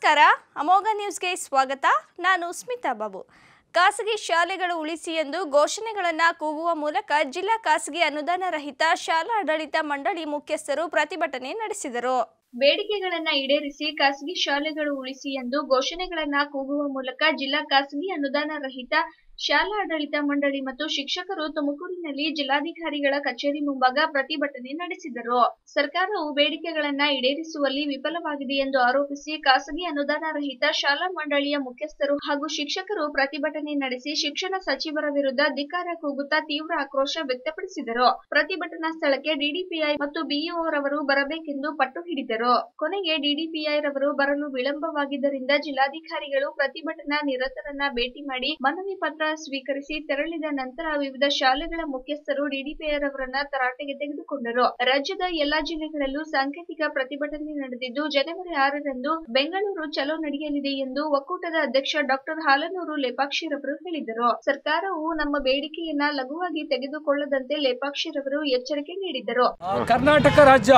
ನಮಸ್ಕಾರ ಅಮೋಘ ನ್ಯೂಸ್ಗೆ ಸ್ವಾಗತ ನಾನು ಸ್ಮಿತಾ ಬಾಬು ಖಾಸಗಿ ಶಾಲೆಗಳು ಉಳಿಸಿ ಎಂದು ಘೋಷಣೆಗಳನ್ನು ಕೂಗುವ ಮೂಲಕ ಜಿಲ್ಲಾ ಖಾಸಗಿ ಅನುದಾನ ರಹಿತ ಶಾಲಾ ಆಡಳಿತ ಮಂಡಳಿ ಮುಖ್ಯಸ್ಥರು ಪ್ರತಿಭಟನೆ ನಡೆಸಿದರು ಬೇಡಿಕೆಗಳನ್ನ ಈಡೇರಿಸಿ ಖಾಸಗಿ ಶಾಲೆಗಳು ಉಳಿಸಿ ಎಂದು ಘೋಷಣೆಗಳನ್ನ ಕೂಗುವ ಮೂಲಕ ಜಿಲ್ಲಾ ಖಾಸಗಿ ಅನುದಾನ ರಹಿತ ಶಾಲಾ ಆಡಳಿತ ಮಂಡಳಿ ಮತ್ತು ಶಿಕ್ಷಕರು ತುಮಕೂರಿನಲ್ಲಿ ಜಿಲ್ಲಾಧಿಕಾರಿಗಳ ಕಚೇರಿ ಮುಂಭಾಗ ಪ್ರತಿಭಟನೆ ನಡೆಸಿದರು ಸರ್ಕಾರವು ಬೇಡಿಕೆಗಳನ್ನ ಈಡೇರಿಸುವಲ್ಲಿ ವಿಫಲವಾಗಿದೆ ಎಂದು ಆರೋಪಿಸಿ ಖಾಸಗಿ ಅನುದಾನ ರಹಿತ ಶಾಲಾ ಮಂಡಳಿಯ ಮುಖ್ಯಸ್ಥರು ಹಾಗೂ ಶಿಕ್ಷಕರು ಪ್ರತಿಭಟನೆ ನಡೆಸಿ ಶಿಕ್ಷಣ ಸಚಿವರ ವಿರುದ್ಧ ಧಿಕ್ಕಾರ ಕೂಗುತ್ತಾ ತೀವ್ರ ಆಕ್ರೋಶ ವ್ಯಕ್ತಪಡಿಸಿದರು ಪ್ರತಿಭಟನಾ ಸ್ಥಳಕ್ಕೆ ಡಿಡಿಪಿಐ ಮತ್ತು ಬಿಇಒ ರವರು ಬರಬೇಕೆಂದು ಪಟ್ಟು ಹಿಡಿದರು ಕೊನೆಗೆ ಡಿಡಿಪಿಐ ರವರು ಬರಲು ವಿಳಂಬವಾಗಿದ್ದರಿಂದ ಜಿಲ್ಲಾಧಿಕಾರಿಗಳು ಪ್ರತಿಭಟನಾ ನಿರತರನ್ನ ಭೇಟಿ ಮಾಡಿ ಮನವಿ ಪತ್ರ ಸ್ವೀಕರಿಸಿ ತೆರಳಿದ ನಂತರ ವಿವಿಧ ಶಾಲೆಗಳ ಮುಖ್ಯಸ್ಥರು ಡಿಡಿಪಿಐ ರವರನ್ನ ತರಾಟೆಗೆ ತೆಗೆದುಕೊಂಡರು ರಾಜ್ಯದ ಎಲ್ಲಾ ಜಿಲ್ಲೆಗಳಲ್ಲೂ ಸಾಂಕೇತಿಕ ಪ್ರತಿಭಟನೆ ನಡೆದಿದ್ದು ಜನವರಿ ಆರರಂದು ಬೆಂಗಳೂರು ಚಲೋ ನಡೆಯಲಿದೆ ಎಂದು ಒಕ್ಕೂಟದ ಅಧ್ಯಕ್ಷ ಡಾಕ್ಟರ್ ಹಾಲನೂರು ಲೇಪಾಕ್ಷಿರವರು ಹೇಳಿದರು ಸರ್ಕಾರವು ನಮ್ಮ ಬೇಡಿಕೆಯನ್ನ ಲಘುವಾಗಿ ತೆಗೆದುಕೊಳ್ಳದಂತೆ ಲೇಪಾಕ್ಷಿರವರು ಎಚ್ಚರಿಕೆ ನೀಡಿದರು ಆ, ಕರ್ನಾಟಕ ರಾಜ್ಯ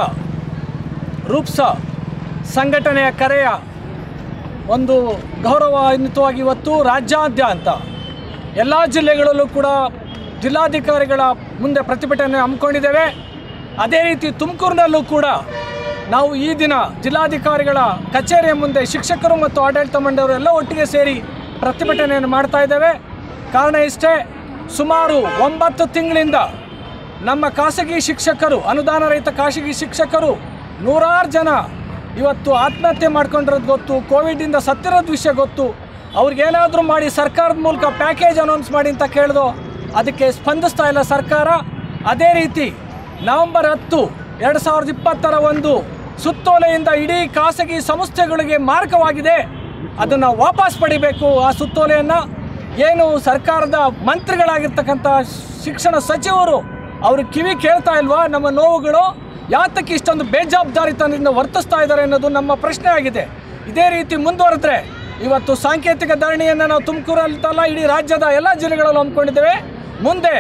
ರೂಪ್ಸ ಸಂಘಟನೆಯ ಕರೆಯ ಒಂದು ಗೌರವಾನ್ವಿತವಾಗಿ ಇವತ್ತು ರಾಜ್ಯಾದ್ಯಂತ ಎಲ್ಲ ಜಿಲ್ಲೆಗಳಲ್ಲೂ ಕೂಡ ಜಿಲ್ಲಾಧಿಕಾರಿಗಳ ಮುಂದೆ ಪ್ರತಿಭಟನೆ ಹಮ್ಮಿಕೊಂಡಿದ್ದೇವೆ ಅದೇ ರೀತಿ ತುಮಕೂರಿನಲ್ಲೂ ಕೂಡ ನಾವು ಈ ದಿನ ಜಿಲ್ಲಾಧಿಕಾರಿಗಳ ಕಚೇರಿಯ ಮುಂದೆ ಶಿಕ್ಷಕರು ಮತ್ತು ಆಡಳಿತ ಮಂಡಳಿಯವರು ಎಲ್ಲ ಒಟ್ಟಿಗೆ ಸೇರಿ ಪ್ರತಿಭಟನೆಯನ್ನು ಮಾಡ್ತಾ ಇದ್ದೇವೆ ಕಾರಣ ಇಷ್ಟೇ ಸುಮಾರು ಒಂಬತ್ತು ತಿಂಗಳಿಂದ ನಮ್ಮ ಖಾಸಗಿ ಶಿಕ್ಷಕರು ಅನುದಾನ ರಹಿತ ಖಾಸಗಿ ಶಿಕ್ಷಕರು ನೂರಾರು ಜನ ಇವತ್ತು ಆತ್ಮಹತ್ಯೆ ಮಾಡ್ಕೊಂಡಿರೋದು ಗೊತ್ತು ಕೋವಿಡಿಂದ ಸತ್ತಿರೋದು ವಿಷಯ ಗೊತ್ತು ಅವ್ರಿಗೇನಾದರೂ ಮಾಡಿ ಸರ್ಕಾರದ ಮೂಲಕ ಪ್ಯಾಕೇಜ್ ಅನೌನ್ಸ್ ಮಾಡಿ ಅಂತ ಕೇಳಿದೋ ಅದಕ್ಕೆ ಸ್ಪಂದಿಸ್ತಾ ಇಲ್ಲ ಸರ್ಕಾರ ಅದೇ ರೀತಿ ನವೆಂಬರ್ ಹತ್ತು ಎರಡು ಸಾವಿರದ ಇಪ್ಪತ್ತರ ಒಂದು ಸುತ್ತೋಲೆಯಿಂದ ಇಡೀ ಖಾಸಗಿ ಸಂಸ್ಥೆಗಳಿಗೆ ಮಾರಕವಾಗಿದೆ ಅದನ್ನು ವಾಪಸ್ ಪಡಿಬೇಕು ಆ ಸುತ್ತೋಲೆಯನ್ನು ಏನು ಸರ್ಕಾರದ ಮಂತ್ರಿಗಳಾಗಿರ್ತಕ್ಕಂಥ ಶಿಕ್ಷಣ ಸಚಿವರು ಅವರು ಕಿವಿ ಕೇಳ್ತಾ ಇಲ್ವಾ ನಮ್ಮ ನೋವುಗಳು ಯಾತಕ್ಕೆ ಇಷ್ಟೊಂದು ಬೇಜವಾಬ್ದಾರಿತನದಿಂದ ವರ್ತಿಸ್ತಾ ಇದ್ದಾರೆ ಅನ್ನೋದು ನಮ್ಮ ಪ್ರಶ್ನೆ ಆಗಿದೆ ಇದೇ ರೀತಿ ಮುಂದುವರೆದ್ರೆ ಇವತ್ತು ಸಾಂಕೇತಿಕ ಧರಣಿಯನ್ನು ನಾವು ತುಮಕೂರಲ್ಲ ಇಡೀ ರಾಜ್ಯದ ಎಲ್ಲ ಜಿಲ್ಲೆಗಳಲ್ಲೂ ಹಮ್ಮಿಕೊಂಡಿದ್ದೇವೆ ಮುಂದೆ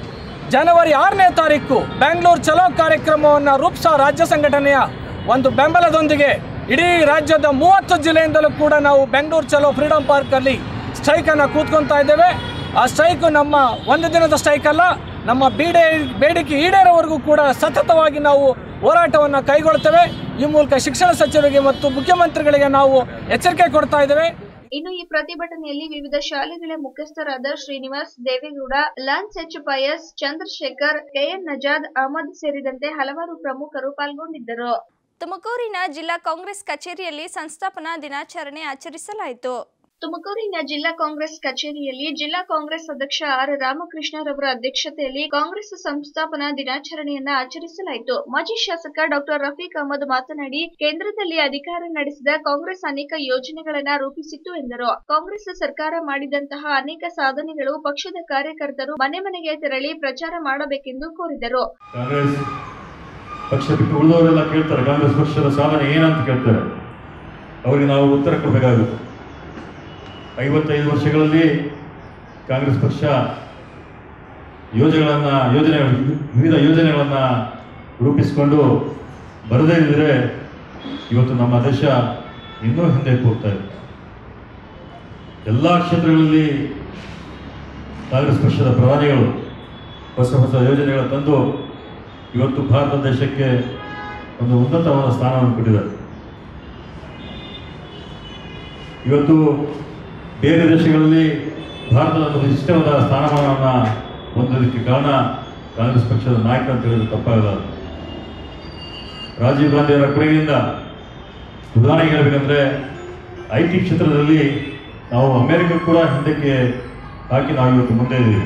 ಜನವರಿ ಆರನೇ ತಾರೀಕು ಬೆಂಗಳೂರು ಚಲೋ ಕಾರ್ಯಕ್ರಮವನ್ನು ರೂಪಿಸೋ ರಾಜ್ಯ ಸಂಘಟನೆಯ ಒಂದು ಬೆಂಬಲದೊಂದಿಗೆ ಇಡೀ ರಾಜ್ಯದ ಮೂವತ್ತು ಜಿಲ್ಲೆಯಿಂದಲೂ ಕೂಡ ನಾವು ಬೆಂಗಳೂರು ಚಲೋ ಫ್ರೀಡಂ ಪಾರ್ಕಲ್ಲಿ ಸ್ಟ್ರೈಕನ್ನು ಕೂತ್ಕೊತಾ ಇದ್ದೇವೆ ಆ ಸ್ಟ್ರೈಕು ನಮ್ಮ ಒಂದು ದಿನದ ಸ್ಟ್ರೈಕ್ ಅಲ್ಲ ನಮ್ಮ ಬೀಡೆ ಬೇಡಿಕೆ ಈಡೇರೋವರೆಗೂ ಕೂಡ ಸತತವಾಗಿ ನಾವು ಹೋರಾಟವನ್ನು ಕೈಗೊಳ್ತೇವೆ ಈ ಮೂಲಕ ಶಿಕ್ಷಣ ಸಚಿವರಿಗೆ ಮತ್ತು ಮುಖ್ಯಮಂತ್ರಿಗಳಿಗೆ ನಾವು ಎಚ್ಚರಿಕೆ ಕೊಡ್ತಾ ಇದ್ದೇವೆ ಇನ್ನು ಈ ಪ್ರತಿಭಟನೆಯಲ್ಲಿ ವಿವಿಧ ಶಾಲೆಗಳ ಮುಖ್ಯಸ್ಥರಾದ Srinivas Devegowda Lance H Pius Chandrashekar K N Najad Ahmed ಸೇರಿದಂತೆ ಹಲವಾರು ಪ್ರಮುಖರು ಪಾಲ್ಗೊಂಡಿದ್ದರು ತುಮಕೂರಿನ ಜಿಲ್ಲಾ ಕಾಂಗ್ರೆಸ್ ಕಚೇರಿಯಲ್ಲಿ ಸಂಸ್ಥಾಪನಾ ದಿನಾಚರಣೆ ಆಚರಿಸಲಾಯಿತು ತುಮಕೂರಿನ ಜಿಲ್ಲಾ ಕಾಂಗ್ರೆಸ್ ಕಚೇರಿಯಲ್ಲಿ ಜಿಲ್ಲಾ ಕಾಂಗ್ರೆಸ್ ಅಧ್ಯಕ್ಷ ಆರ್ ರಾಮಕೃಷ್ಣರವರ ಅಧ್ಯಕ್ಷತೆಯಲ್ಲಿ ಕಾಂಗ್ರೆಸ್ ಸಂಸ್ಥಾಪನಾ ದಿನಾಚರಣೆಯನ್ನ ಆಚರಿಸಲಾಯಿತು ಮಾಜಿ ಶಾಸಕ ಡಾಕ್ಟರ್ ರಫೀಕ್ ಅಹಮದ್ ಮಾತನಾಡಿ ಕೇಂದ್ರದಲ್ಲಿ ಅಧಿಕಾರ ನಡೆಸಿದ ಕಾಂಗ್ರೆಸ್ ಅನೇಕ ಯೋಜನೆಗಳನ್ನ ರೂಪಿಸಿತ್ತು ಎಂದರು ಕಾಂಗ್ರೆಸ್ ಸರ್ಕಾರ ಮಾಡಿದಂತಹ ಅನೇಕ ಸಾಧನೆಗಳು ಪಕ್ಷದ ಕಾರ್ಯಕರ್ತರು ಮನೆ ಮನೆಗೆ ತೆರಳಿ ಪ್ರಚಾರ ಮಾಡಬೇಕೆಂದು ಕೋರಿದರು ಕಾಂಗ್ರೆಸ್ ಪಕ್ಷ ಬಿಟ್ಟು ಉಳಿದವರೆಲ್ಲ ಕೇಳ್ತಾರೆ ಕಾಂಗ್ರೆಸ್ ಪಕ್ಷದ ಸಾಧನೆ ಏನಂತ ಕೇಳ್ತಾರೆ ಅವರಿಗೆ ನಾವು ಉತ್ತರ ಕೊಡಬೇಕಾಗುತ್ತೆ ಐವತ್ತೈದು ವರ್ಷಗಳಲ್ಲಿ ಕಾಂಗ್ರೆಸ್ ಪಕ್ಷ ಯೋಜನೆಗಳನ್ನು ಯೋಜನೆ ವಿವಿಧ ಯೋಜನೆಗಳನ್ನು ರೂಪಿಸಿಕೊಂಡು ಬರದೇ ಇದ್ದರೆ ಇವತ್ತು ನಮ್ಮ ದೇಶ ಇನ್ನೂ ಹಿಂದೆ ಹೋಗ್ತಾ ಇದೆ ಎಲ್ಲ ಕ್ಷೇತ್ರಗಳಲ್ಲಿ ಕಾಂಗ್ರೆಸ್ ಪಕ್ಷದ ಪ್ರಧಾನಿಗಳು ಹೊಸ ಹೊಸ ಯೋಜನೆಗಳ ತಂದು ಇವತ್ತು ಭಾರತ ದೇಶಕ್ಕೆ ಒಂದು ಉನ್ನತವಾದ ಸ್ಥಾನವನ್ನು ಕೊಟ್ಟಿದ್ದಾರೆ ಇವತ್ತು ಬೇರೆ ದೇಶಗಳಲ್ಲಿ ಭಾರತದ ಒಂದು ವಿಶಿಷ್ಟವಾದ ಸ್ಥಾನಮಾನವನ್ನು ಹೊಂದೋದಕ್ಕೆ ಕಾರಣ ಕಾಂಗ್ರೆಸ್ ಪಕ್ಷದ ನಾಯಕ ಅಂತ ಹೇಳಿದ್ರೆ ತಪ್ಪಾಗಲ್ಲ ರಾಜೀವ್ ಗಾಂಧಿಯವರ ಕೊಡುಗೆಯಿಂದ ಉದಾಹರಣೆಗೆ ಹೇಳಬೇಕಂದ್ರೆ ಐ ಟಿ ಕ್ಷೇತ್ರದಲ್ಲಿ ನಾವು ಅಮೆರಿಕ ಕೂಡ ಹಿಂದಕ್ಕೆ ಹಾಕಿ ನಾವು ಇವತ್ತು ಮುಂದೆ ಇದ್ದೀವಿ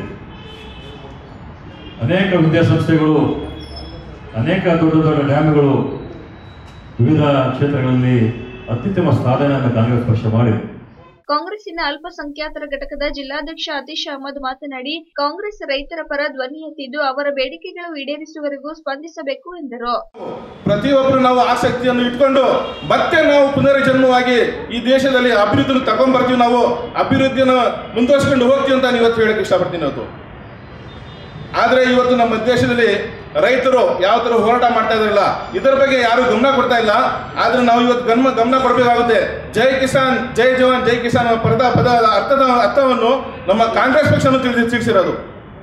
ಅನೇಕ ವಿದ್ಯಾಸಂಸ್ಥೆಗಳು ಅನೇಕ ದೊಡ್ಡ ದೊಡ್ಡ ಡ್ಯಾಮ್ಗಳು ವಿವಿಧ ಕ್ಷೇತ್ರಗಳಲ್ಲಿ ಅತ್ಯುತ್ತಮ ಸಾಧನೆಯನ್ನು ಕಾಂಗ್ರೆಸ್ ಪಕ್ಷ ಮಾಡಿದೆ ಕಾಂಗ್ರೆಸ್ಸಿನ ಅಲ್ಪಸಂಖ್ಯಾತರ ಘಟಕದ ಜಿಲ್ಲಾಧ್ಯಕ್ಷ ಅತೀಶ್ ಅಹಮದ್ ಮಾತನಾಡಿ ಕಾಂಗ್ರೆಸ್ ರೈತರ ಪರ ಧ್ವನಿ ಎತ್ತಿದ್ದು ಅವರ ಬೇಡಿಕೆಗಳು ಈಡೇರಿಸುವವರೆಗೂ ಸ್ಪಂದಿಸಬೇಕು ಎಂದರು ಪ್ರತಿಯೊಬ್ಬರು ನಾವು ಆಸಕ್ತಿಯನ್ನು ಇಟ್ಕೊಂಡು ಮತ್ತೆ ನಾವು ಪುನರ್ಜನ್ಮವಾಗಿ ಈ ದೇಶದಲ್ಲಿ ಅಭಿವೃದ್ಧಿನ ತಗೊಂಡ್ಬರ್ತೀವಿ ನಾವು ಅಭಿವೃದ್ಧಿಯನ್ನು ಮುಂದುವರ್ಸ್ಕೊಂಡು ಹೋಗ್ತೀವಿ ಅಂತ ನಾನು ಇವತ್ತು ಹೇಳಕ್ಕೆ ಇಷ್ಟಪಡ್ತೀನಿ ಇವತ್ತು ಆದರೆ ಇವತ್ತು ನಮ್ಮ ದೇಶದಲ್ಲಿ ರೈತರು ಯಾವ ಥರ ಹೋರಾಟ ಮಾಡ್ತಾ ಇದ್ರಲ್ಲ ಇದರ ಬಗ್ಗೆ ಯಾರು ಗಮನ ಕೊಡ್ತಾ ಇಲ್ಲ ಆದ್ರೆ ನಾವು ಇವತ್ತು ಗಮನ ಗಮನ ಕೊಡಬೇಕಾಗುತ್ತೆ ಜೈ ಕಿಸಾನ್ ಜೈ ಜವಾನ್ ಜೈ ಕಿಸಾನ್ ಅನ್ನೋ ಪದ ಪದದ ಅರ್ಥದ ಅರ್ಥವನ್ನು ನಮ್ಮ ಕಾಂಗ್ರೆಸ್ ಪಕ್ಷವನ್ನು ತಿಳಿಸಿ ತಿಳಿಸಿರೋದು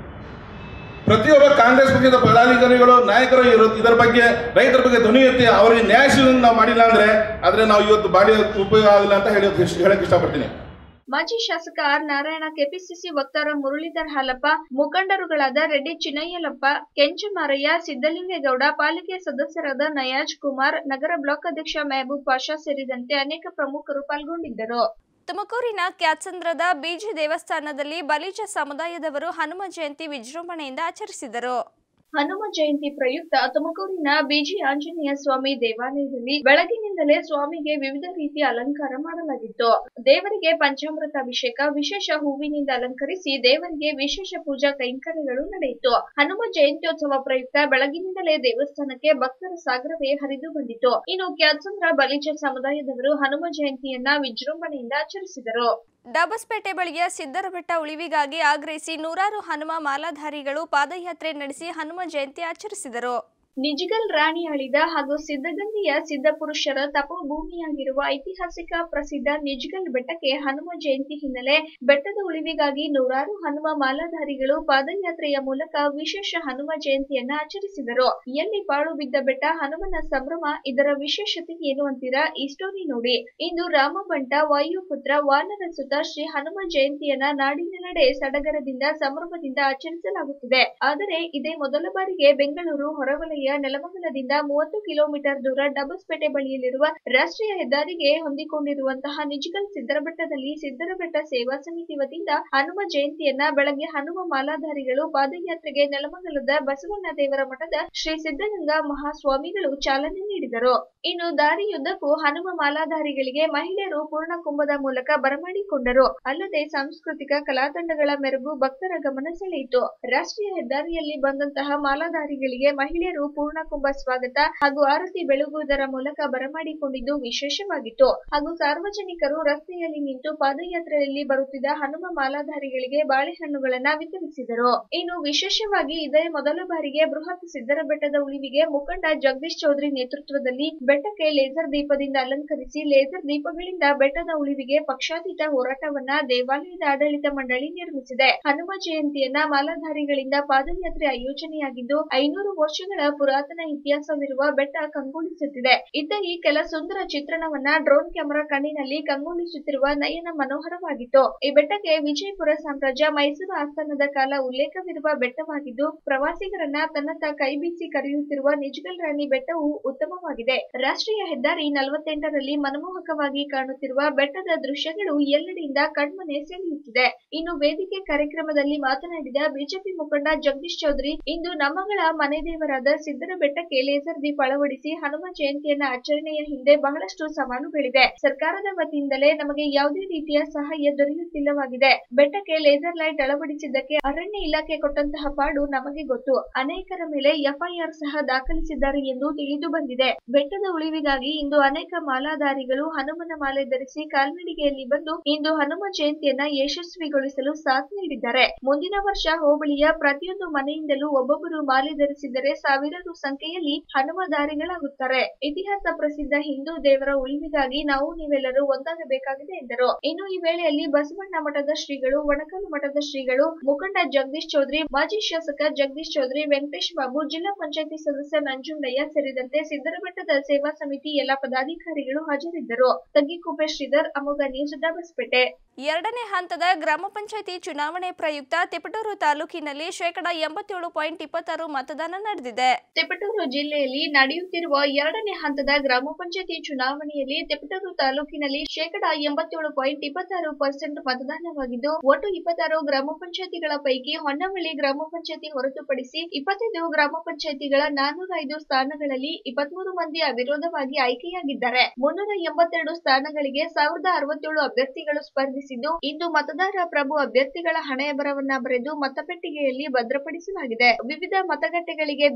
ಪ್ರತಿಯೊಬ್ಬ ಕಾಂಗ್ರೆಸ್ ಪಕ್ಷದ ಪದಾಧಿಕಾರಿಗಳು ನಾಯಕರು ಇರೋ ಇದರ ಬಗ್ಗೆ ರೈತರ ಬಗ್ಗೆ ಧ್ವನಿ ಎತ್ತಿ ಅವರಿಗೆ ನ್ಯಾಯ ಸಿಗೋದನ್ನ ನಾವು ಮಾಡಿಲ್ಲ ಅಂದ್ರೆ ಆದ್ರೆ ನಾವು ಇವತ್ತು ಬಾಡಿ ಉಪಯೋಗ ಆಗಿಲ್ಲ ಅಂತ ಹೇಳಿ ಹೇಳಕ್ ಇಷ್ಟಪಡ್ತೀನಿ ಮಾಜಿ ಶಾಸಕ ಆರ್ ನಾರಾಯಣ ಕೆಪಿಸಿಸಿ ವಕ್ತಾರ ಮುರಳೀಧರ್ ಹಾಲಪ್ಪ ಮುಖಂಡರುಗಳಾದ ರೆಡ್ಡಿ ಚಿನ್ನಯ್ಯಲಪ್ಪ ಕೆಂಚಮಾರಯ್ಯ ಸಿದ್ದಲಿಂಗೇಗೌಡ ಪಾಲಿಕೆ ಸದಸ್ಯರಾದ ನಯಾಜ್ ಕುಮಾರ್ ನಗರ ಬ್ಲಾಕ್ ಅಧ್ಯಕ್ಷ ಮೆಹಬೂಬ್ ಪಾಷಾ ಸೇರಿದಂತೆ ಅನೇಕ ಪ್ರಮುಖರು ಪಾಲ್ಗೊಂಡಿದ್ದರು ತುಮಕೂರಿನ ಕ್ಯಾತ್ಸಂದ್ರದ ಬೀಜಿ ದೇವಸ್ಥಾನದಲ್ಲಿ ಬಲಿಜ ಸಮುದಾಯದವರು ಹನುಮ ಜಯಂತಿ ವಿಜೃಂಭಣೆಯಿಂದ ಆಚರಿಸಿದರು ಹನುಮ ಜಯಂತಿ ಪ್ರಯುಕ್ತ ತುಮಕೂರಿನ ಬಿಜಿ ಆಂಜನೇಯ ಸ್ವಾಮಿ ದೇವಾಲಯದಲ್ಲಿ ಬೆಳಗಿನಿಂದಲೇ ಸ್ವಾಮಿಗೆ ವಿವಿಧ ರೀತಿಯ ಅಲಂಕಾರ ಮಾಡಲಾಗಿತ್ತು ದೇವರಿಗೆ ಪಂಚಾಮೃತ ಅಭಿಷೇಕ ವಿಶೇಷ ಹೂವಿನಿಂದ ಅಲಂಕರಿಸಿ ದೇವರಿಗೆ ವಿಶೇಷ ಪೂಜಾ ಕೈಂಕರ್ಯಗಳು ನಡೆಯಿತು ಹನುಮ ಜಯಂತ್ಯೋತ್ಸವ ಪ್ರಯುಕ್ತ ಬೆಳಗಿನಿಂದಲೇ ದೇವಸ್ಥಾನಕ್ಕೆ ಭಕ್ತರ ಸಾಗರವೇ ಹರಿದು ಬಂದಿತು ಇನ್ನು ಕ್ಯಾತ್ಸಂದ್ರ ಬಲಿಜ ಸಮುದಾಯದವರು ಹನುಮ ಜಯಂತಿಯನ್ನ ವಿಜೃಂಭಣೆಯಿಂದ ಆಚರಿಸಿದರು ಡಬಸ್ಪೇಟೆ ಬಳಿಯ ಸಿದ್ದರಬೆಟ್ಟ ಉಳಿವಿಗಾಗಿ ಆಗ್ರಹಿಸಿ ನೂರಾರು ಹನುಮ ಮಾಲಾಧಾರಿಗಳು ಪಾದಯಾತ್ರೆ ನಡೆಸಿ ಹನುಮ ಜಯಂತಿ ಆಚರಿಸಿದರು ನಿಜಿಗಲ್ ರಾಣಿ ಆಳಿದ ಹಾಗೂ ಸಿದ್ಧಗಂಗೆಯ ಸಿದ್ಧಪುರುಷರ ತಪೋಭೂಮಿಯಾಗಿರುವ ಐತಿಹಾಸಿಕ ಪ್ರಸಿದ್ಧ ನಿಜ್ಗಲ್ ಬೆಟ್ಟಕ್ಕೆ ಹನುಮ ಜಯಂತಿ ಹಿನ್ನೆಲೆ ಬೆಟ್ಟದ ಉಳಿವಿಗಾಗಿ ನೂರಾರು ಹನುಮ ಮಾಲಾಧಾರಿಗಳು ಪಾದಯಾತ್ರೆಯ ಮೂಲಕ ವಿಶೇಷ ಹನುಮ ಜಯಂತಿಯನ್ನ ಆಚರಿಸಿದರು ಎಲ್ಲಿ ಪಾಳು ಬಿದ್ದ ಬೆಟ್ಟ ಹನುಮನ ಸಂಭ್ರಮ ಇದರ ವಿಶೇಷತೆ ಏನು ಅಂತೀರಾ ಈ ಸ್ಟೋರಿ ನೋಡಿ ಇಂದು ರಾಮಬಂಟ ವಾಯುಪುತ್ರ ವಾನರ ಸುತ ಶ್ರೀ ಹನುಮ ಜಯಂತಿಯನ್ನ ನಾಡಿನೆಲ್ಲೆಡೆ ಸಡಗರದಿಂದ ಸಂಭ್ರಮದಿಂದ ಆಚರಿಸಲಾಗುತ್ತಿದೆ ಆದರೆ ಇದೇ ಮೊದಲ ಬಾರಿಗೆ ಬೆಂಗಳೂರು ಹೊರವಲಯ ನೆಲಮಂಗಲದಿಂದ ಮೂವತ್ತು ಕಿಲೋಮೀಟರ್ ದೂರ ಡಬಸ್ಪೇಟೆ ಬಳಿಯಲ್ಲಿರುವ ರಾಷ್ಟ್ರೀಯ ಹೆದ್ದಾರಿಗೆ ಹೊಂದಿಕೊಂಡಿರುವಂತಹ ನಿಜಗಲ್ ಸಿದ್ದರಬೆಟ್ಟದಲ್ಲಿ ಸಿದ್ದರಬೆಟ್ಟ ಸೇವಾ ಸಮಿತಿ ವತಿಯಿಂದ ಹನುಮ ಜಯಂತಿಯನ್ನ ಬೆಳಗ್ಗೆ ಹನುಮ ಮಾಲಾಧಾರಿಗಳು ಪಾದಯಾತ್ರೆಗೆ ನೆಲಮಂಗಲದ ಬಸವಣ್ಣ ದೇವರ ಮಠದ ಶ್ರೀ ಸಿದ್ದಗಂಗಾ ಮಹಾಸ್ವಾಮಿಗಳು ಚಾಲನೆ ನೀಡಿದರು ಇನ್ನು ದಾರಿಯುದ್ದಕ್ಕೂ ಹನುಮ ಮಾಲಾಧಾರಿಗಳಿಗೆ ಮಹಿಳೆಯರು ಪೂರ್ಣ ಕುಂಭದ ಮೂಲಕ ಬರಮಾಡಿಕೊಂಡರು ಅಲ್ಲದೆ ಸಾಂಸ್ಕೃತಿಕ ಕಲಾತಂಡಗಳ ಮೆರುಗು ಭಕ್ತರ ಗಮನ ಸೆಳೆಯಿತು ರಾಷ್ಟ್ರೀಯ ಹೆದ್ದಾರಿಯಲ್ಲಿ ಬಂದಂತಹ ಮಾಲಾಧಾರಿಗಳಿಗೆ ಮಹಿಳೆಯರು ಪೂರ್ಣ ಕುಂಭ ಸ್ವಾಗತ ಹಾಗೂ ಆರತಿ ಬೆಳಗುವುದರ ಮೂಲಕ ಬರಮಾಡಿಕೊಂಡಿದ್ದು ವಿಶೇಷವಾಗಿತ್ತು ಹಾಗೂ ಸಾರ್ವಜನಿಕರು ರಸ್ತೆಯಲ್ಲಿ ನಿಂತು ಪಾದಯಾತ್ರೆಯಲ್ಲಿ ಬರುತ್ತಿದ್ದ ಹನುಮ ಮಾಲಾಧಾರಿಗಳಿಗೆ ಬಾಳೆಹಣ್ಣುಗಳನ್ನ ವಿತರಿಸಿದರು ಇನ್ನು ವಿಶೇಷವಾಗಿ ಇದೇ ಮೊದಲ ಬಾರಿಗೆ ಬೃಹತ್ ಸಿದ್ದರ ಬೆಟ್ಟದ ಉಳಿವಿಗೆ ಮುಖಂಡ ಜಗದೀಶ್ ಚೌಧರಿ ನೇತೃತ್ವದಲ್ಲಿ ಬೆಟ್ಟಕ್ಕೆ ಲೇಸರ್ ದೀಪದಿಂದ ಅಲಂಕರಿಸಿ ಲೇಸರ್ ದೀಪಗಳಿಂದ ಬೆಟ್ಟದ ಉಳಿವಿಗೆ ಪಕ್ಷಾತೀತ ಹೋರಾಟವನ್ನ ದೇವಾಲಯದ ಆಡಳಿತ ಮಂಡಳಿ ನಿರ್ಮಿಸಿದೆ ಹನುಮ ಜಯಂತಿಯನ್ನ ಮಾಲಾಧಾರಿಗಳಿಂದ ಪಾದಯಾತ್ರೆ ಆಯೋಜನೆಯಾಗಿದ್ದು ಐನೂರು ವರ್ಷಗಳ ಪುರಾತನ ಇತಿಹಾಸವಿರುವ ಬೆಟ್ಟ ಕಂಗೊಳಿಸುತ್ತಿದೆ ಇದ್ದ ಈ ಕೆಲ ಸುಂದರ ಚಿತ್ರಣವನ್ನ ಡ್ರೋನ್ ಕ್ಯಾಮೆರಾ ಕಣ್ಣಿನಲ್ಲಿ ಕಂಗೊಳಿಸುತ್ತಿರುವ ನಯನ ಮನೋಹರವಾಗಿತ್ತು ಈ ಬೆಟ್ಟಕ್ಕೆ ವಿಜಯಪುರ ಸಾಮ್ರಾಜ್ಯ ಮೈಸೂರು ಆಸ್ಥಾನದ ಕಾಲ ಉಲ್ಲೇಖವಿರುವ ಬೆಟ್ಟವಾಗಿದ್ದು ಪ್ರವಾಸಿಗರನ್ನ ತನ್ನತ್ತ ಕೈಬೀಸಿ ಕರೆಯುತ್ತಿರುವ ನಿಜ್ಗಲ್ ರಾಣಿ ಬೆಟ್ಟವು ಉತ್ತಮವಾಗಿದೆ ರಾಷ್ಟ್ರೀಯ ಹೆದ್ದಾರಿ ನಲವತ್ತೆಂಟರಲ್ಲಿ ಮನಮೋಹಕವಾಗಿ ಕಾಣುತ್ತಿರುವ ಬೆಟ್ಟದ ದೃಶ್ಯಗಳು ಎಲ್ಲೆಡೆಯಿಂದ ಕಣ್ಮನೆ ಸೆಳೆಯುತ್ತಿದೆ ಇನ್ನು ವೇದಿಕೆ ಕಾರ್ಯಕ್ರಮದಲ್ಲಿ ಮಾತನಾಡಿದ ಬಿಜೆಪಿ ಮುಖಂಡ ಜಗದೀಶ್ ಚೌಧರಿ ಇಂದು ನಮ್ಮಗಳ ಮನೆ ದೇವರಾದ ಸಿದ್ದರ ಬೆಟ್ಟಕ್ಕೆ ಲೇಸರ್ ದೀಪ ಅಳವಡಿಸಿ ಹನುಮ ಜಯಂತಿಯನ್ನ ಆಚರಣೆಯ ಹಿಂದೆ ಬಹಳಷ್ಟು ಸವಾಲುಗಳಿವೆ ಸರ್ಕಾರದ ವತಿಯಿಂದಲೇ ನಮಗೆ ಯಾವುದೇ ರೀತಿಯ ಸಹಾಯ ದೊರೆಯುತ್ತಿಲ್ಲವಾಗಿದೆ ಬೆಟ್ಟಕ್ಕೆ ಲೇಸರ್ ಲೈಟ್ ಅಳವಡಿಸಿದ್ದಕ್ಕೆ ಅರಣ್ಯ ಇಲಾಖೆ ಕೊಟ್ಟಂತಹ ಪಾಡು ನಮಗೆ ಗೊತ್ತು ಅನೇಕರ ಮೇಲೆ ಎಫ್ಐಆರ್ ಸಹ ದಾಖಲಿಸಿದ್ದಾರೆ ಎಂದು ತಿಳಿದು ಬಂದಿದೆ ಬೆಟ್ಟದ ಉಳಿವಿಗಾಗಿ ಇಂದು ಅನೇಕ ಮಾಲಾಧಾರಿಗಳು ಹನುಮನ ಮಾಲೆ ಧರಿಸಿ ಕಾಲ್ನಡಿಗೆಯಲ್ಲಿ ಬಂದು ಇಂದು ಹನುಮ ಜಯಂತಿಯನ್ನ ಯಶಸ್ವಿಗೊಳಿಸಲು ಸಾಥ್ ನೀಡಿದ್ದಾರೆ ಮುಂದಿನ ವರ್ಷ ಹೋಬಳಿಯ ಪ್ರತಿಯೊಂದು ಮನೆಯಿಂದಲೂ ಒಬ್ಬೊಬ್ಬರು ಮಾಲೆ ಧರಿಸಿದರೆ ಸಾವಿರಾರು ಸಂಖ್ಯೆಯಲ್ಲಿ ಹನುಮಧಾರಿಗಳಾಗುತ್ತಾರೆ ಇತಿಹಾಸ ಪ್ರಸಿದ್ಧ ಹಿಂದೂ ದೇವರ ಉಳಿವಿಗಾಗಿ ನಾವು ನೀವೆಲ್ಲರೂ ಒಂದಾಗಬೇಕಾಗಿದೆ ಎಂದರು ಇನ್ನು ಈ ವೇಳೆಯಲ್ಲಿ ಬಸವಣ್ಣ ಮಠದ ಶ್ರೀಗಳು ಒಣಕಲ್ಲು ಮಠದ ಶ್ರೀಗಳು ಮುಖಂಡ ಜಗದೀಶ್ ಚೌಧರಿ ಮಾಜಿ ಶಾಸಕ ಜಗದೀಶ್ ಚೌಧರಿ ವೆಂಕಟೇಶ್ ಬಾಬು ಜಿಲ್ಲಾ ಪಂಚಾಯತಿ ಸದಸ್ಯ ನಂಜುಂಡಯ್ಯ ಸೇರಿದಂತೆ ಸಿದ್ದರಬೆಟ್ಟದ ಸೇವಾ ಸಮಿತಿ ಎಲ್ಲ ಪದಾಧಿಕಾರಿಗಳು ಹಾಜರಿದ್ದರು ತಗ್ಗಿಕುಪ್ಪೆ ಶ್ರೀಧರ್ ಅಮೋಘ ನ್ಯೂಸ್ ಡಬಸ್ಪೇಟೆ ಎರಡನೇ ಹಂತದ ಗ್ರಾಮ ಪಂಚಾಯತಿ ಚುನಾವಣೆ ಪ್ರಯುಕ್ತ ತಿಪಟೂರು ತಾಲೂಕಿನಲ್ಲಿ ಶೇಕಡಾ ಎಂಬತ್ತೇಳು ಪಾಯಿಂಟ್ ಇಪ್ಪತ್ತಾರು ಮತದಾನ ನಡೆದಿದೆ ತಿಪಟೂರು ಜಿಲ್ಲೆಯಲ್ಲಿ ನಡೆಯುತ್ತಿರುವ ಎರಡನೇ ಹಂತದ ಗ್ರಾಮ ಪಂಚಾಯತಿ ಚುನಾವಣೆಯಲ್ಲಿ ತಿಪಟೂರು ತಾಲೂಕಿನಲ್ಲಿ ಶೇಕಡಾ ಎಂಬತ್ತೇಳು ಪಾಯಿಂಟ್ ಇಪ್ಪತ್ತಾರು ಪರ್ಸೆಂಟ್ ಮತದಾನವಾಗಿದ್ದು ಒಟ್ಟು ಇಪ್ಪತ್ತಾರು ಗ್ರಾಮ ಪಂಚಾಯತಿಗಳ ಪೈಕಿ ಹೊನ್ನವಳ್ಳಿ ಗ್ರಾಮ ಪಂಚಾಯತಿ ಹೊರತುಪಡಿಸಿ ಇಪ್ಪತ್ತೈದು ಗ್ರಾಮ ಪಂಚಾಯತಿಗಳ ನಾನೂರ ಐದು ಸ್ಥಾನಗಳಲ್ಲಿ ಇಪ್ಪತ್ಮೂರು ಮಂದಿ ಅವಿರೋಧವಾಗಿ ಆಯ್ಕೆಯಾಗಿದ್ದಾರೆ ಮುನ್ನೂರ ಎಂಬತ್ತೆರಡು ಸ್ಥಾನಗಳಿಗೆ ಸಾವಿರದ ಅರವತ್ತೇಳು ಅಭ್ಯರ್ಥಿಗಳು ಸ್ಪರ್ಧಿಸಿದ್ದು ಇಂದು ಮತದಾರ ಪ್ರಭು ಅಭ್ಯರ್ಥಿಗಳ ಹಣೆಯ ಬರವನ್ನ ಬರೆದು ಮತಪೆಟ್ಟಿಗೆಯಲ್ಲಿ ಭದ್ರಪಡಿಸಲಾಗಿದೆ ವಿವಿಧ ಮತಗಟ್ಟೆಗಳಿಗೆ ಭೇಟಿ ನೀಡಿ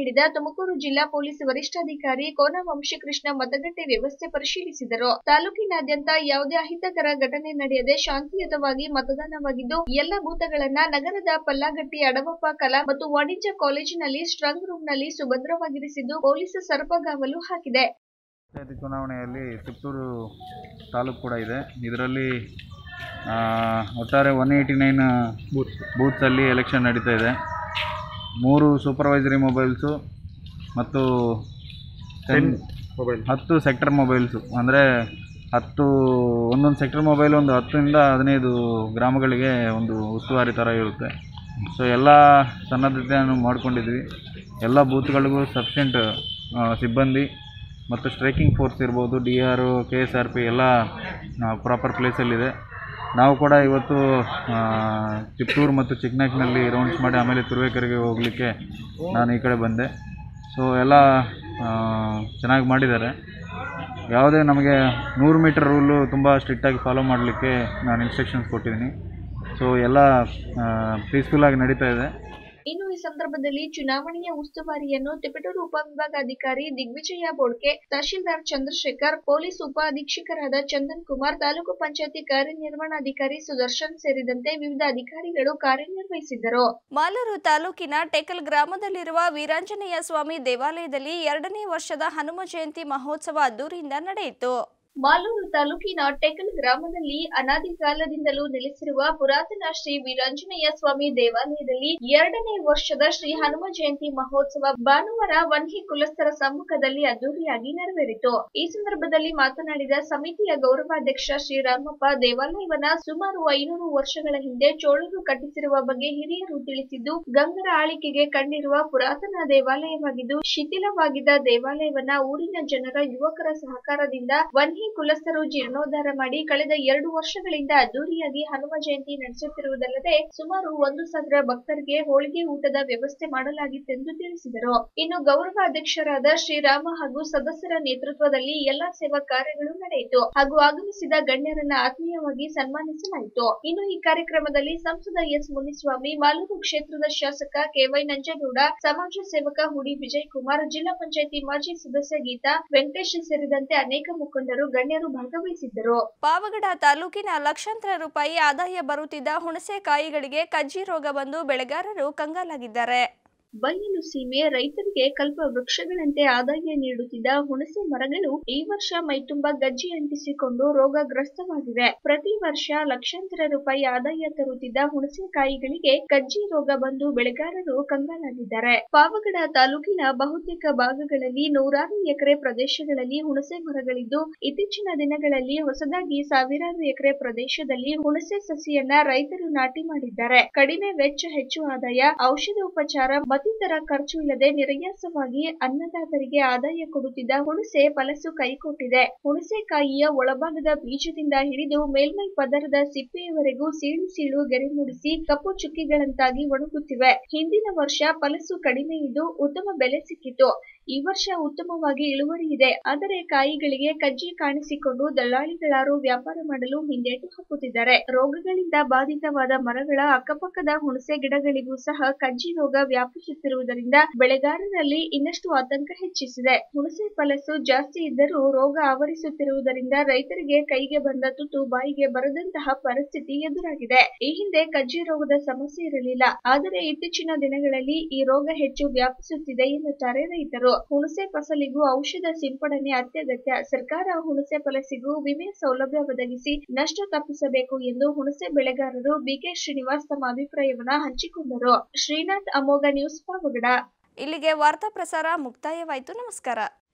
ನೀಡಿದ ತುಮಕೂರು ಜಿಲ್ಲಾ ಪೊಲೀಸ್ ವರಿಷ್ಠಾಧಿಕಾರಿ ಕೋನ ವಂಶಕೃಷ್ಣ ಮತಗಟ್ಟೆ ವ್ಯವಸ್ಥೆ ಪರಿಶೀಲಿಸಿದರು ತಾಲೂಕಿನಾದ್ಯಂತ ಯಾವುದೇ ಅಹಿತಕರ ಘಟನೆ ನಡೆಯದೆ ಶಾಂತಿಯುತವಾಗಿ ಮತದಾನವಾಗಿದ್ದು ಎಲ್ಲ ಬೂತ್ಗಳನ್ನ ನಗರದ ಪಲ್ಲಾಗಟ್ಟಿ ಅಡವಪ್ಪ ಕಲಾ ಮತ್ತು ವಾಣಿಜ್ಯ ಕಾಲೇಜಿನಲ್ಲಿ ಸ್ಟ್ರಾಂಗ್ ರೂಂನಲ್ಲಿ ಸುಭದ್ರವಾಗಿರಿಸಿದ್ದು ಪೊಲೀಸ್ ಸರ್ಪಗಾವಲು ಹಾಕಿದೆ ಪಂಚಾಯತಿ ಚುನಾವಣೆಯಲ್ಲಿ ತಿಪ್ಟೂರು ತಾಲೂಕು ಕೂಡ ಇದೆ ಇದರಲ್ಲಿ ಆ, ಒಟ್ಟಾರೆ ಒನ್ ಏಯ್ಟಿ ನೈನ್ ಬೂತ್ ಬೂತ್ಸಲ್ಲಿ ಎಲೆಕ್ಷನ್ ನಡೀತಾ ಇದೆ ಮೂರು ಸೂಪರ್ವೈಸರಿ ಮೊಬೈಲ್ಸು ಮತ್ತು ಟೆನ್ ಮೊಬೈಲ್ ಹತ್ತು ಸೆಕ್ಟರ್ ಮೊಬೈಲ್ಸು ಅಂದರೆ ಹತ್ತು ಒಂದೊಂದು ಸೆಕ್ಟರ್ ಮೊಬೈಲ್ ಒಂದು ಹತ್ತರಿಂದ ಹದಿನೈದು ಗ್ರಾಮಗಳಿಗೆ ಒಂದು ಉಸ್ತುವಾರಿ ಥರ ಇರುತ್ತೆ ಸೊ ಎಲ್ಲ ಸನ್ನದ್ಧತೆಯನ್ನು ಮಾಡ್ಕೊಂಡಿದ್ವಿ ಎಲ್ಲ ಬೂತ್ಗಳಿಗೂ ಸಫಿಷಿಯೆಂಟ್ ಸಿಬ್ಬಂದಿ ಮತ್ತು ಸ್ಟ್ರೈಕಿಂಗ್ ಫೋರ್ಸ್ ಇರ್ಬೋದು D R K S R P ಎಲ್ಲ ಪ್ರಾಪರ್ ಪ್ಲೇಸಲ್ಲಿದೆ ನಾವು ಕೂಡ ಇವತ್ತು ಆ, ಚಿತ್ತೂರು ಮತ್ತು ಚಿಕ್ಕನಾಕ್ನಲ್ಲಿ ರೌಂಡ್ಸ್ ಮಾಡಿ ಆಮೇಲೆ ತುರುವೇಕೆರೆಗೆ ಹೋಗಲಿಕ್ಕೆ ನಾನು ಈ ಕಡೆ ಬಂದೆ ಸೊ ಎಲ್ಲ ಚೆನ್ನಾಗಿ ಮಾಡಿದ್ದಾರೆ ಯಾವುದೇ ನಮಗೆ ನೂರು ಮೀಟರ್ ರೂಲು ತುಂಬ ಸ್ಟ್ರಿಕ್ಟಾಗಿ ಫಾಲೋ ಮಾಡಲಿಕ್ಕೆ ನಾನು ಇನ್ಸ್ಟ್ರಕ್ಷನ್ಸ್ ಕೊಟ್ಟಿದ್ದೀನಿ ಸೊ ಎಲ್ಲ ಪೀಸ್ಫುಲ್ಲಾಗಿ ನಡೀತಾ ಇದೆ ಇನ್ನು ಈ ಸಂದರ್ಭದಲ್ಲಿ ಚುನಾವಣೆಯ ಉಸ್ತುವಾರಿಯನ್ನು ತಿಪಟೂರು ಉಪವಿಭಾಗಾಧಿಕಾರಿ ದಿಗ್ವಿಜಯ ಬೋಡ್ಕೆ ತಹಶೀಲ್ದಾರ್ ಚಂದ್ರಶೇಖರ್ ಪೊಲೀಸ್ ಉಪ ಅಧೀಕ್ಷಕರಾದ ಚಂದನ್ ಕುಮಾರ್ ತಾಲೂಕು ಪಂಚಾಯತಿ ಕಾರ್ಯನಿರ್ವಹಣಾಧಿಕಾರಿ ಸುದರ್ಶನ್ ಸೇರಿದಂತೆ ವಿವಿಧ ಅಧಿಕಾರಿಗಳು ಕಾರ್ಯನಿರ್ವಹಿಸಿದ್ದರು ಮಾಲೂರು ತಾಲೂಕಿನ ಟೆಕಲ್ ಗ್ರಾಮದಲ್ಲಿರುವ ವೀರಾಂಜನೇಯ ಸ್ವಾಮಿ ದೇವಾಲಯದಲ್ಲಿ ಎರಡನೇ ವರ್ಷದ ಹನುಮ ಜಯಂತಿ ಮಹೋತ್ಸವ ಅದ್ದೂರಿಯಿಂದ ನಡೆಯಿತು ಮಾಲೂರು ತಾಲೂಕಿನ ಟೆಕಲ್ ಗ್ರಾಮದಲ್ಲಿ ಅನಾದಿ ಕಾಲದಿಂದಲೂ ನೆಲೆಸಿರುವ ಪುರಾತನ ಶ್ರೀ ವೀರಾಂಜನೇಯ ಸ್ವಾಮಿ ದೇವಾಲಯದಲ್ಲಿ ಎರಡನೇ ವರ್ಷದ ಶ್ರೀ ಹನುಮ ಜಯಂತಿ ಮಹೋತ್ಸವ ಭಾನುವಾರ ವನ್ಹಿ ಕುಲಸ್ಥರ ಸಮ್ಮುಖದಲ್ಲಿ ಅದ್ದೂರಿಯಾಗಿ ನೆರವೇರಿತು ಈ ಸಂದರ್ಭದಲ್ಲಿ ಮಾತನಾಡಿದ ಸಮಿತಿಯ ಗೌರವಾಧ್ಯಕ್ಷ ಶ್ರೀರಾಮಪ್ಪ ದೇವಾಲಯವನ್ನ ಸುಮಾರು ಐನೂರು ವರ್ಷಗಳ ಹಿಂದೆ ಚೋಳರು ಕಟ್ಟಿಸಿರುವ ಬಗ್ಗೆ ಹಿರಿಯರು ತಿಳಿಸಿದ್ದು ಗಂಗರ ಆಳಿಕೆಗೆ ಕಂಡಿರುವ ಪುರಾತನ ದೇವಾಲಯವಾಗಿದ್ದು ಶಿಥಿಲವಾಗಿದ್ದ ದೇವಾಲಯವನ್ನ ಊರಿನ ಜನರ ಯುವಕರ ಸಹಕಾರದಿಂದ ವನ್ಹಿ ಕುಲಸ್ಥರು ಜೀರ್ಣೋದ್ಧಾರ ಮಾಡಿ ಕಳೆದ ಎರಡು ವರ್ಷಗಳಿಂದ ಅದ್ದೂರಿಯಾಗಿ ಹನುಮ ಜಯಂತಿ ನಡೆಸುತ್ತಿರುವುದಲ್ಲದೆ ಸುಮಾರು ಒಂದು ಸಾವಿರ ಭಕ್ತರಿಗೆ ಹೋಳಿಗೆ ಊಟದ ವ್ಯವಸ್ಥೆ ಮಾಡಲಾಗಿತ್ತೆಂದು ತಿಳಿಸಿದರು ಇನ್ನು ಗೌರವಾಧ್ಯಕ್ಷರಾದ ಶ್ರೀರಾಮ ಹಾಗೂ ಸದಸ್ಯರ ನೇತೃತ್ವದಲ್ಲಿ ಎಲ್ಲಾ ಸೇವಾ ಕಾರ್ಯಗಳು ನಡೆಯಿತು ಹಾಗೂ ಆಗಮಿಸಿದ ಗಣ್ಯರನ್ನ ಆತ್ಮೀಯವಾಗಿ ಸನ್ಮಾನಿಸಲಾಯಿತು ಇನ್ನು ಈ ಕಾರ್ಯಕ್ರಮದಲ್ಲಿ ಸಂಸದ ಎಸ್ ಮುನಿಸ್ವಾಮಿ ಮಾಲೂರು ಕ್ಷೇತ್ರದ ಶಾಸಕ ಕೆವೈ ನಂಜೇಗೌಡ ಸಮಾಜ ಸೇವಕ ಹುಡಿ ವಿಜಯ್ ಕುಮಾರ್ ಜಿಲ್ಲಾ ಪಂಚಾಯತಿ ಮಾಜಿ ಸದಸ್ಯ ಗೀತಾ ವೆಂಕಟೇಶ್ ಸೇರಿದಂತೆ ಅನೇಕ ಮುಖಂಡರು ಗಣ್ಯರು ಭಾಗವಹಿಸಿದ್ದರು ಪಾವಗಡ ತಾಲೂಕಿನ ಲಕ್ಷಾಂತರ ರೂಪಾಯಿ ಆದಾಯ ಬರುತ್ತಿದ್ದ ಹುಣಸೆಕಾಯಿಗಳಿಗೆ ಕಜ್ಜಿ ರೋಗ ಬಂದು ಬೆಳೆಗಾರರು ಕಂಗಾಲಾಗಿದ್ದಾರೆ ಬಯಲು ಸೀಮೆ ರೈತರಿಗೆ ಕಲ್ಪ ವೃಕ್ಷಗಳಂತೆ ಆದಾಯ ನೀಡುತ್ತಿದ್ದ ಹುಣಸೆ ಮರಗಳು ಈ ವರ್ಷ ಮೈತುಂಬ ಗಜ್ಜಿ ಅಂಟಿಸಿಕೊಂಡು ರೋಗಗ್ರಸ್ತವಾಗಿವೆ ಪ್ರತಿ ವರ್ಷ ಲಕ್ಷಾಂತರ ರೂಪಾಯಿ ಆದಾಯ ತರುತ್ತಿದ್ದ ಹುಣಸೆಕಾಯಿಗಳಿಗೆ ಕಜ್ಜಿ ರೋಗ ಬಂದು ಬೆಳೆಗಾರರು ಕಂಗಾಲಾಗಿದ್ದಾರೆ ಪಾವಗಡ ತಾಲೂಕಿನ ಬಹುತೇಕ ಭಾಗಗಳಲ್ಲಿ ನೂರಾರು ಎಕರೆ ಪ್ರದೇಶಗಳಲ್ಲಿ ಹುಣಸೆ ಮರಗಳಿದ್ದು ಇತ್ತೀಚಿನ ದಿನಗಳಲ್ಲಿ ಹೊಸದಾಗಿ ಸಾವಿರಾರು ಎಕರೆ ಪ್ರದೇಶದಲ್ಲಿ ಹುಣಸೆ ಸಸಿಯನ್ನ ರೈತರು ನಾಟಿ ಮಾಡಿದ್ದಾರೆ ಕಡಿಮೆ ವೆಚ್ಚ ಹೆಚ್ಚು ಆದಾಯ ಔಷಧೋಪಚಾರ ಮತ್ತಿತರ ಖರ್ಚು ಇಲ್ಲದೆ ನಿರಯಾಸವಾಗಿ ಅನ್ನದಾತರಿಗೆ ಆದಾಯ ಕೊಡುತ್ತಿದ್ದ ಹುಣಸೆ ಫಲಸು ಕೈಕೊಟ್ಟಿದೆ ಹುಣಸೆಕಾಯಿಯ ಒಳಭಾಗದ ಬೀಜದಿಂದ ಹಿಡಿದು ಮೇಲ್ಮೈ ಪದರದ ಸಿಪ್ಪೆಯವರೆಗೂ ಸೀಳು ಸೀಳು ಗೆರೆ ಮೂಡಿಸಿ ಕಪ್ಪು ಚುಕ್ಕಿಗಳಂತಾಗಿ ಒಣಗುತ್ತಿವೆ ಹಿಂದಿನ ವರ್ಷ ಫಲಸು ಕಡಿಮೆ ಇದ್ದು ಉತ್ತಮ ಬೆಲೆ ಸಿಕ್ಕಿತು ಈ ವರ್ಷ ಉತ್ತಮವಾಗಿ ಇಳುವರಿ ಇದೆ ಆದರೆ ಕಾಯಿಗಳಿಗೆ ಕಜ್ಜಿ ಕಾಣಿಸಿಕೊಂಡು ದಳ್ಳಾಳಿಗಳಾರು ವ್ಯಾಪಾರ ಮಾಡಲು ಹಿಂದೇಟು ಹಾಕುತ್ತಿದ್ದಾರೆ ರೋಗಗಳಿಂದ ಬಾಧಿತವಾದ ಮರಗಳ ಅಕ್ಕಪಕ್ಕದ ಹುಣಸೆ ಗಿಡಗಳಿಗೂ ಸಹ ಕಜ್ಜಿ ರೋಗ ವ್ಯಾಪಿಸುತ್ತಿರುವುದರಿಂದ ಬೆಳೆಗಾರರಲ್ಲಿ ಇನ್ನಷ್ಟು ಆತಂಕ ಹೆಚ್ಚಿಸಿದೆ ಹುಣಸೆ ಫಲಸು ಜಾಸ್ತಿ ಇದ್ದರೂ ರೋಗ ಆವರಿಸುತ್ತಿರುವುದರಿಂದ ರೈತರಿಗೆ ಕೈಗೆ ಬಂದ ತುತ್ತು ಬಾಯಿಗೆ ಬರದಂತಹ ಪರಿಸ್ಥಿತಿ ಎದುರಾಗಿದೆ ಈ ಹಿಂದೆ ಕಜ್ಜಿ ರೋಗದ ಸಮಸ್ಯೆ ಇರಲಿಲ್ಲ ಆದರೆ ಇತ್ತೀಚಿನ ದಿನಗಳಲ್ಲಿ ಈ ರೋಗ ಹೆಚ್ಚು ವ್ಯಾಪಿಸುತ್ತಿದೆ ಎನ್ನುತ್ತಾರೆ ರೈತರು ಹುಣಸೆ ಫಸಲಿಗೂ ಔಷಧ ಸಿಂಪಡಣೆ ಅತ್ಯಗತ್ಯ ಸರ್ಕಾರ ಹುಣಸೆ ಫಲಸಿಗೂ ವಿಮೆ ಸೌಲಭ್ಯ ಒದಗಿಸಿ ನಷ್ಟ ತಪ್ಪಿಸಬೇಕು ಎಂದು ಹುಣಸೆ ಬೆಳೆಗಾರರು ಬಿಕೆ ಶ್ರೀನಿವಾಸ್ ತಮ್ಮ ಅಭಿಪ್ರಾಯವನ್ನ ಹಂಚಿಕೊಂಡರು ಶ್ರೀನಾಥ್ ಅಮೋಘ ನ್ಯೂಸ್ ಪಾವಗಡ ಇಲ್ಲಿಗೆ ವಾರ್ತಾ ಪ್ರಸಾರ ಮುಕ್ತಾಯವಾಯಿತು ನಮಸ್ಕಾರ